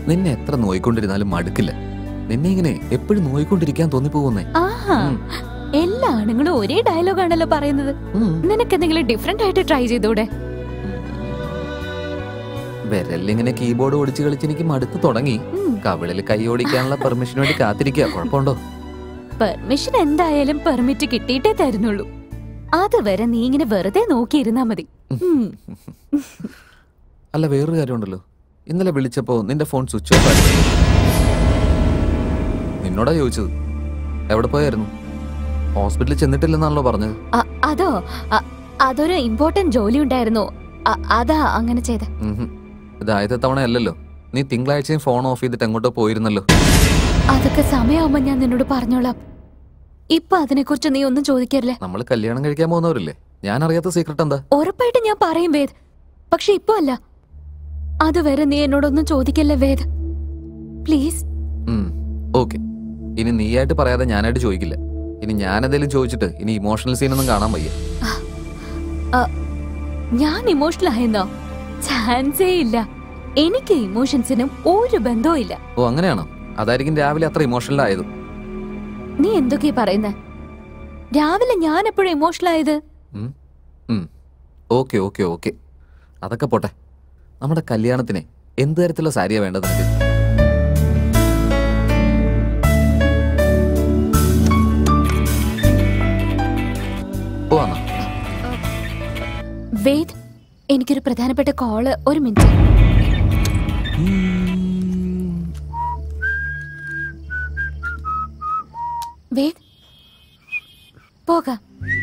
നിന്നെ എത്ര നോയിക്കൊണ്ടിരുന്നാലും മടുക്കില്ല നിന്നെ ഇങ്ങനെ എപ്പോഴും നോയിക്കൊണ്ടിരിക്കാൻ തോന്നിപ്പോകുന്നേ ആഹാ ഉം. എല്ലാ ആണുങ്ങളും ഒരേ ഡയലോഗ് ആണല്ലോ പറയുന്നത് ഉം. നിനക്ക് എന്തെങ്കിലും ഡിഫറെന്റ് ആയിട്ട് ട്രൈ ചെയ്തൂടെ വിരലിങ്ങനെ കീബോർഡ് ഓടിച്ച് കളിച്ച് എനിക്ക് മടുത്ത് തുടങ്ങി ഉം. കവിളിൽ കൈ ഓടിക്കാനുള്ള പെർമിഷന് വേണ്ടി കാത്തിരിക്കുക കുഴപ്പമുണ്ടോ പെർമിഷൻ എന്തായാലും പെർമിറ്റ് കിട്ടിയിട്ടേ തരുന്നുള്ളൂ അതുവരെ നീ ഇങ്ങനെ വെറുതെ നോക്കിയിരുന്നാ മതി ഉം. അല്ല വേറൊരു കാര്യമുണ്ടല്ലോ ഇന്നലെ വിളിച്ചപ്പോ നിന്റെ ഫോൺ സ്വിച്ച് ഓഫ് ആയിരുന്നു നിന്നോടാ ചോദിച്ചത് എവിടെ പോയായിരുന്നു ഹോസ്പിറ്റലിൽ ചെന്നിട്ടില്ലെന്നാണല്ലോ പറഞ്ഞത് അ- അതോ അ- അതൊരു ഇമ്പോർട്ടന്റ് ജോലി ഉണ്ടായിരുന്നു അ- അതാ അങ്ങനെ ചെയ്ത ഉഹും. ഇത് ആദ്യത്തെ തവണ അല്ലല്ലോ നീ തിങ്കളാഴ്ചയും ഫോൺ ഓഫ് ചെയ്തിട്ട് എങ്ങോട്ടോ പോയിരുന്നല്ലോ അതൊക്കെ സമയമാവുമ്പോ ഞാൻ നിന്നോട് പറഞ്ഞോളാം ഇപ്പൊ അതിനെക്കുറിച്ച് നീ ഒന്നും ചോദിക്കരുല്ലേ നമ്മൾ കല്യാണം കഴിക്കാൻ പോകുന്നവരല്ലേ ഞാൻ അറിയാത്ത സീക്രട്ട് എന്താ ഉറപ്പായിട്ട് ഞാൻ പറയും വേദ് പക്ഷെ ഇപ്പൊ അല്ല അതുവരെ നീ എന്നോടൊന്നും ചോദിക്കല്ലേ വേദ് പ്ലീസ് ഓക്കെ ഇനി നീയായിട്ട് പറയാതെ ഞാനായിട്ട് ചോദിക്കില്ല ഇനി ഞാൻ എന്തെങ്കിലും ചോദിച്ചിട്ട് ഇനി ഇമോഷണൽ സീനൊന്നും കാണാൻ വയ്യ ഞാൻ ഇമോഷണൽ ആയെന്നോ ചാൻസേ ഇല്ല എനിക്ക് ഇമോഷൻസിനും ഒരു ബന്ധവും ഇല്ല ഓ അങ്ങനെയാണോ അതായിരിക്കും രാവിലെ അത്ര ഇമോഷണൽ ആയത് നീ എന്തൊക്കെയാ പറയുന്നേ രാവിലെ ഞാൻ എപ്പോഴും ഇമോഷണൽ ആയത് ഓക്കെ ഓക്കെ ഓക്കെ അതൊക്കെ പോട്ടെ നമ്മുടെ കല്യാണത്തിന് എന്ത് തരത്തിലുള്ള സാരിയാ വേണ്ടത് നിനക്ക് ഓ ആണോ വേദ് എനിക്കൊരു പ്രധാനപ്പെട്ട കോള് ഒരു മിനിറ്റ് വേദ് പോകാം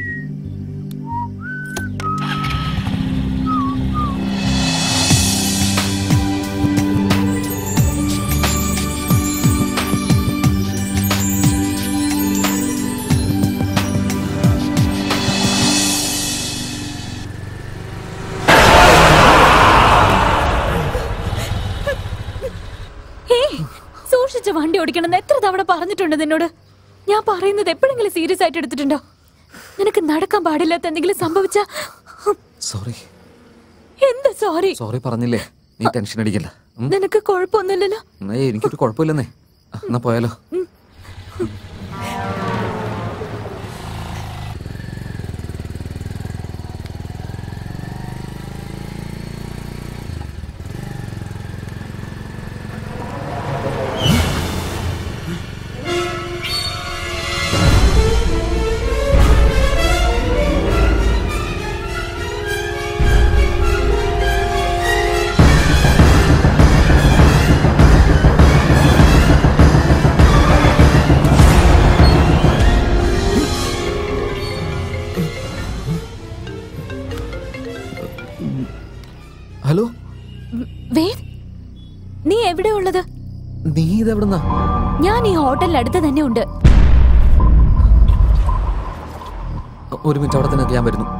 ഏയ്, സൂക്ഷിച്ച് വണ്ടി ഓടിക്കണമെന്ന് എത്ര തവണ പറഞ്ഞിട്ടുണ്ട് നിന്നോട് ഞാൻ പറയുന്നത് എപ്പോഴെങ്കിലും സീരിയസ് ആയിട്ട് എടുത്തിട്ടുണ്ടോ നിനക്ക് നടക്കാൻ പാടില്ലാത്ത എന്തെങ്കിലും സംഭവിച്ച സോറി എന്ത് സോറി സോറി പറഞ്ഞില്ലേ നീ ടെൻഷൻ അടിക്കല്ല ഉം? നിനക്ക് കുഴപ്പമൊന്നുമില്ലല്ലോ ഏയ് എനിക്കൊരു കുഴപ്പമില്ലെന്നേ ആ, എന്നാ പോയാലോ ഹലോ വേദ് നീ എവിടെ ഉള്ളത് നീ ഇതെവിടുന്നാ ഞാൻ ഈ ഹോട്ടലിൽ അടുത്ത് തന്നെ ഉണ്ട് ഒരു മിനിറ്റ് അവിടെ തന്നെ ഞാൻ വരുന്നു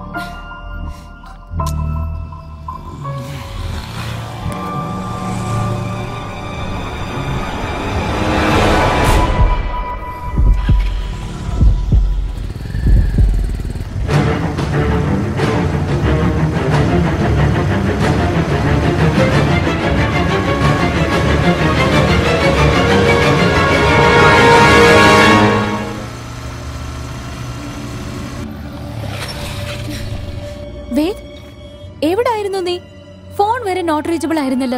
വേദ് എവിടായിരുന്നു നീ ഫോൺ വരെ നോട്ട് റീച്ചബിൾ ആയിരുന്നല്ലോ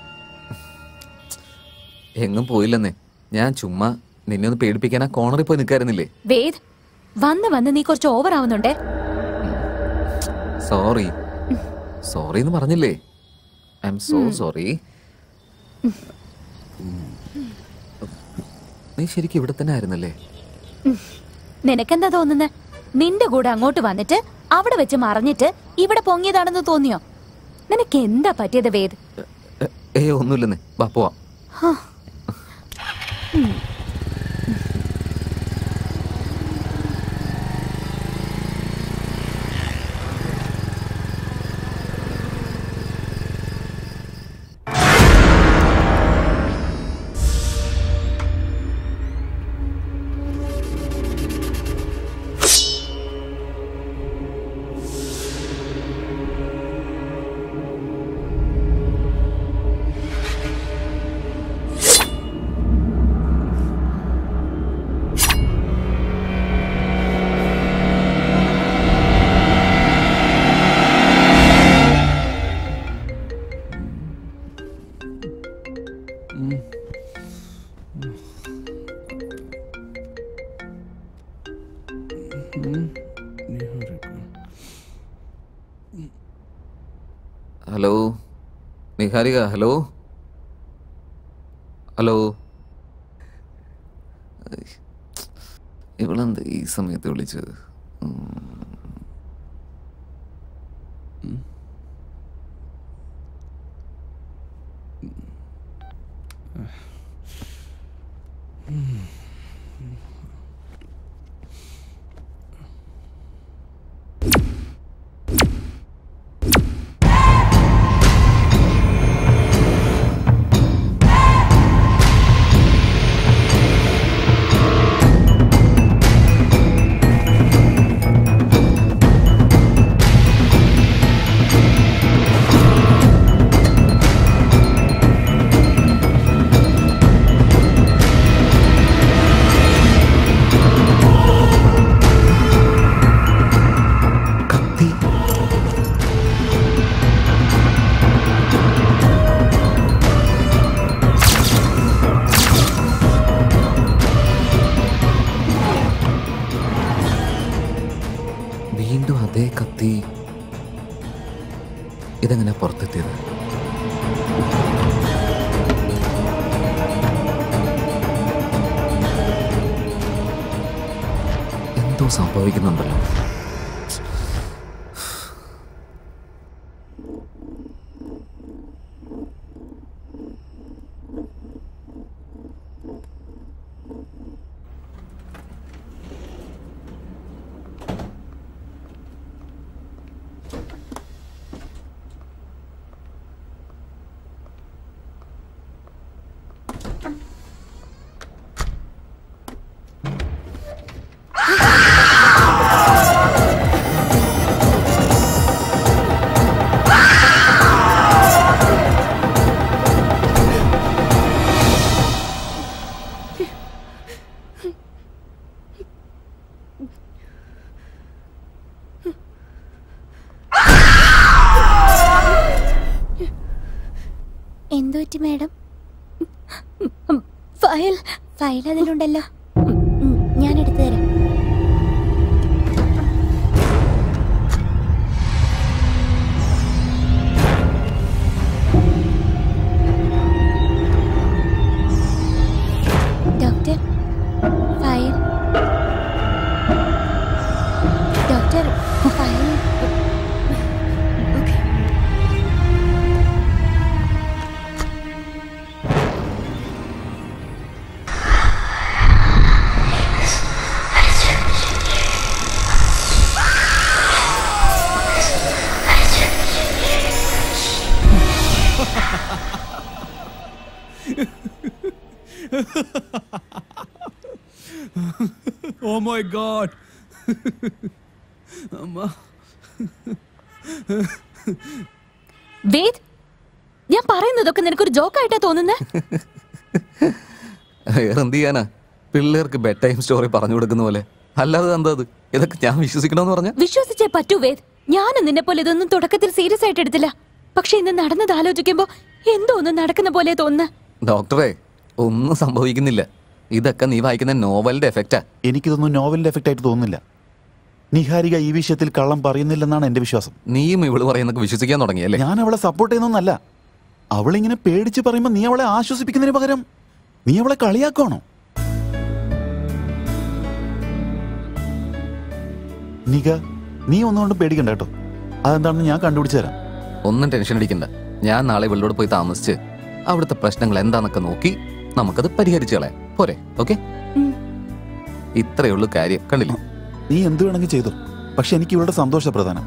എങ്ങും പോയില്ലെന്നേ ഞാൻ ചുമ്മാ നിന്നെ ഒന്ന് പേടിപ്പിക്കാൻ ആ കോണറിൽ പോയി നിൽക്കായിരുന്നില്ലേ വേദ് വന്ന് വന്ന് നീ കുറച്ച് ഓവർ ആവുന്നുണ്ടേ സോറി സോറി എന്ന് പറഞ്ഞില്ലേ ഐ എം സോ സോറി നീ ശരിക്കും ഇവിടെ തന്നെ ആയിരുന്നല്ലേ നിനക്കെന്താ തോന്നുന്നത് നിന്റെ കൂടെ അങ്ങോട്ട് വന്നിട്ട് അവിടെ വെച്ച് മറിഞ്ഞിട്ട് ഇവിടെ പൊങ്ങിയതാണെന്ന് തോന്നിയോ നിനക്ക് എന്താ പറ്റിയത് വേദ് എ- ഏയ് ഒന്നുമില്ലെന്നേ വാ പോവാം ഹലോ നിഹാരിക ഹലോ ഹലോ ഐ, ഇവളെന്താ ഈ സമയത്ത് വിളിച്ചത് ഉം. കത്തി വീണ്ടും അതേ കത്തി ഇതെങ്ങനെ പുറത്തെത്തിയത് എന്തോ സംഭവിക്കുന്നുണ്ടല്ലോ എന്തുപറ്റി മാഡം ഫയൽ ഫയൽ അതിലുണ്ടല്ലോ ഉം, ഞാൻ എടുത്തു തരാം doctor file doctor file Oh my god. അമ്മ വേദ് ഞാൻ പറയുന്നതൊക്കെ നിനക്കൊരു ജോക്കായിട്ടാ തോന്നുന്നേ വേറെ എന്ത് ചെയ്യാനാ പിള്ളേർക്ക് ബെഡ് ടൈം സ്റ്റോറി പറഞ്ഞു കൊടുക്കുന്ന പോലെ അല്ലാതെ എന്താ അത് ഇതൊക്കെ ഞാൻ വിശ്വസിക്കണമെന്ന് പറഞ്ഞ വിശ്വസിച്ചേ പറ്റൂ വേദ് ഞാനും നിന്നെ പോലെ ഇതൊന്നും തുടക്കത്തിൽ സീരിയസ് ആയിട്ട് എടുത്തില്ല പക്ഷെ ഇന്ന് നടന്നത് ആലോചിക്കുമ്പോ എന്തോ ഒന്ന് നടക്കുന്ന പോലെ തോന്നുന്നു ഡോക്ടറെ ഒന്നും സംഭവിക്കുന്നില്ല ഇതൊക്കെ നീ വായിക്കുന്ന നോവലിന്റെ എഫക്റ്റാ എനിക്കിതൊന്നും നോവലിന്റെ എഫക്റ്റ് ആയിട്ട് തോന്നുന്നില്ല നിഹാരിക ഈ വിഷയത്തിൽ കള്ളം പറയുന്നില്ലെന്നാണ് എന്റെ വിശ്വാസം നീയും ഇവള് പറയുന്നൊക്കെ വിശ്വസിക്കാൻ തുടങ്ങിയല്ലേ ഞാൻ അവളെ സപ്പോർട്ട് ചെയ്യുന്നൊന്നല്ല അവളിങ്ങനെ പേടിച്ച് പറയുമ്പോൾ നീ അവളെ ആശ്വസിപ്പിക്കുന്നതിന് പകരം നീ അവളെ കളിയാക്കണോ നിക നീ ഒന്നുകൊണ്ടും പേടിക്കണ്ട കേട്ടോ അതെന്താണെന്ന് ഞാൻ കണ്ടുപിടിച്ചു തരാം ഒന്നും ടെൻഷൻ അടിക്കണ്ട ഞാൻ നാളെ ഇവളോട് പോയി താമസിച്ച് അവിടുത്തെ പ്രശ്നങ്ങൾ എന്താന്നൊക്കെ നോക്കി നമുക്കത് പരിഹരിച്ചു കളയാം പോരെ ഓക്കെ ഉം. ഇത്രയേ ഉള്ളൂ കാര്യം കണ്ടില്ലേ നീ എന്ത് വേണമെങ്കിൽ ചെയ്തു പക്ഷെ എനിക്ക് ഇവളുടെ സന്തോഷ പ്രധാനം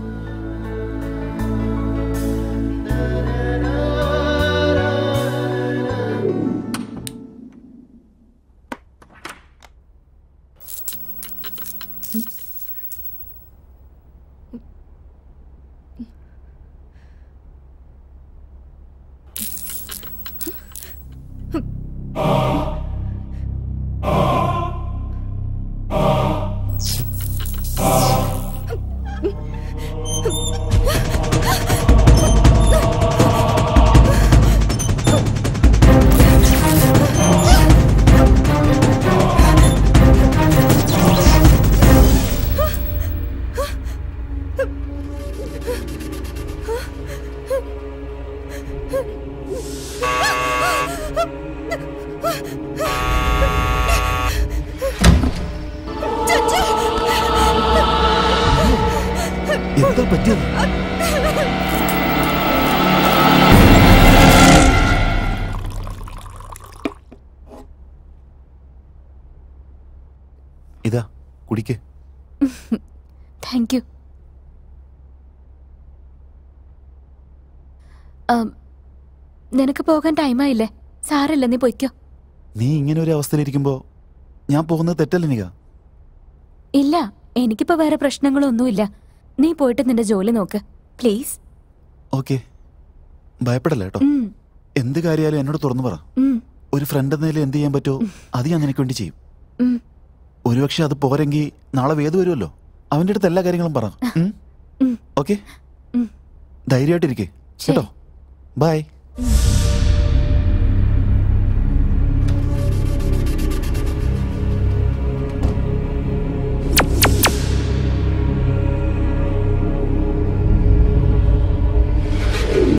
എന്താ പറ്റിയത് ഇതാ കുടിക്ക് താങ്ക് യു നിനക്ക് പോകാൻ ടൈമായില്ലേ സാരല്ല നീ പൊയ്ക്കോ നീ ഇങ്ങനെ ഒരു അവസ്ഥയിലിരിക്കുമ്പോ ഞാൻ പോകുന്നത് തെറ്റല്ല നിക ഇല്ല എനിക്കിപ്പോ വേറെ പ്രശ്നങ്ങളൊന്നുമില്ല നീ പോയിട്ട് നിന്റെ ജോലി നോക്ക് പ്ലീസ് ഓക്കെ ഭയപ്പെടല്ല കേട്ടോ ഉം, എന്ത് കാര്യമായാലും എന്നോട് തുറന്നു പറ ഉം, ഒരു ഫ്രണ്ട് എന്ന നിലയിൽ എന്ത് ചെയ്യാൻ പറ്റുമോ അത് ഞാൻ നിനക്ക് വേണ്ടി ചെയ്യും ഉം. ഒരുപക്ഷെ അത് പോരെങ്കിൽ നാളെ വേദ വരുമല്ലോ അവന്റെ അടുത്ത് എല്ലാ കാര്യങ്ങളും പറ ഉം. ഓക്കെ ഉം. ധൈര്യമായിട്ടിരിക്കെ ശരി. കേട്ടോ ബൈ ഉം.